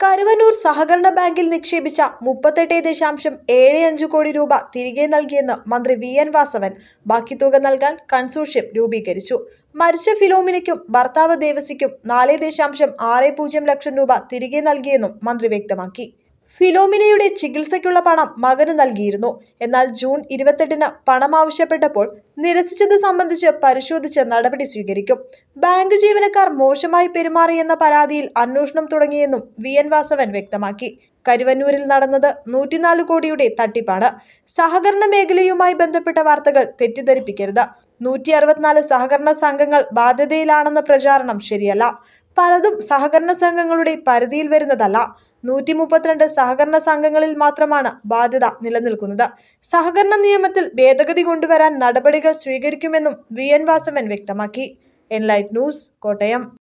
കരുവന്നൂർ സഹകരണ ബാങ്കിൽ നിക്ഷേപിച്ച മുപ്പത്തെട്ട് ദശാംശം ഏഴ് അഞ്ച് കോടി രൂപ തിരികെ നൽകിയെന്ന് മന്ത്രി വി എൻ വാസവൻ ബാക്കി തുക നൽകാൻ കൺസോർഷ്യം രൂപീകരിച്ചു മരിച്ച ഫിലോമിനയ്ക്കും ഭർത്താവ് ദേവസിക്കും നാല് ദശാംശം ആറ് പൂജ്യം ലക്ഷം രൂപ തിരികെ നൽകിയെന്നും മന്ത്രി വ്യക്തമാക്കി ഫിലോമിനയുടെ ചികിത്സയ്ക്കുള്ള പണം മകന് നൽകിയിരുന്നു എന്നാൽ ജൂൺ ഇരുപത്തെട്ടിന് പണം ആവശ്യപ്പെട്ടപ്പോൾ നിരസിച്ചത് സംബന്ധിച്ച് പരിശോധിച്ച് നടപടി സ്വീകരിക്കും ബാങ്ക് ജീവനക്കാർ മോശമായി പെരുമാറിയെന്ന പരാതിയിൽ അന്വേഷണം തുടങ്ങിയെന്നും വി എൻ വാസവൻ വ്യക്തമാക്കി കരുവന്നൂരിൽ നടന്നത് നൂറ്റിനാല് കോടിയുടെ തട്ടിപ്പാണ് സഹകരണ മേഖലയുമായി ബന്ധപ്പെട്ട വാർത്തകൾ തെറ്റിദ്ധരിപ്പിക്കരുത് നൂറ്റി അറുപത്തിനാല് സഹകരണ സംഘങ്ങൾ ബാധ്യതയിലാണെന്ന പ്രചാരണം ശരിയല്ല പലതും സഹകരണ സംഘങ്ങളുടെ പരിധിയിൽ വരുന്നതല്ല നൂറ്റി മുപ്പത്തിരണ്ട് സഹകരണ സംഘങ്ങളിൽ മാത്രമാണ് ബാധ്യത നിലനിൽക്കുന്നത് സഹകരണ നിയമത്തിൽ ഭേദഗതി കൊണ്ടുവരാൻ നടപടികൾ സ്വീകരിക്കുമെന്നും വി എൻ വാസവൻ വ്യക്തമാക്കി എൻലൈറ്റ് ന്യൂസ് കോട്ടയം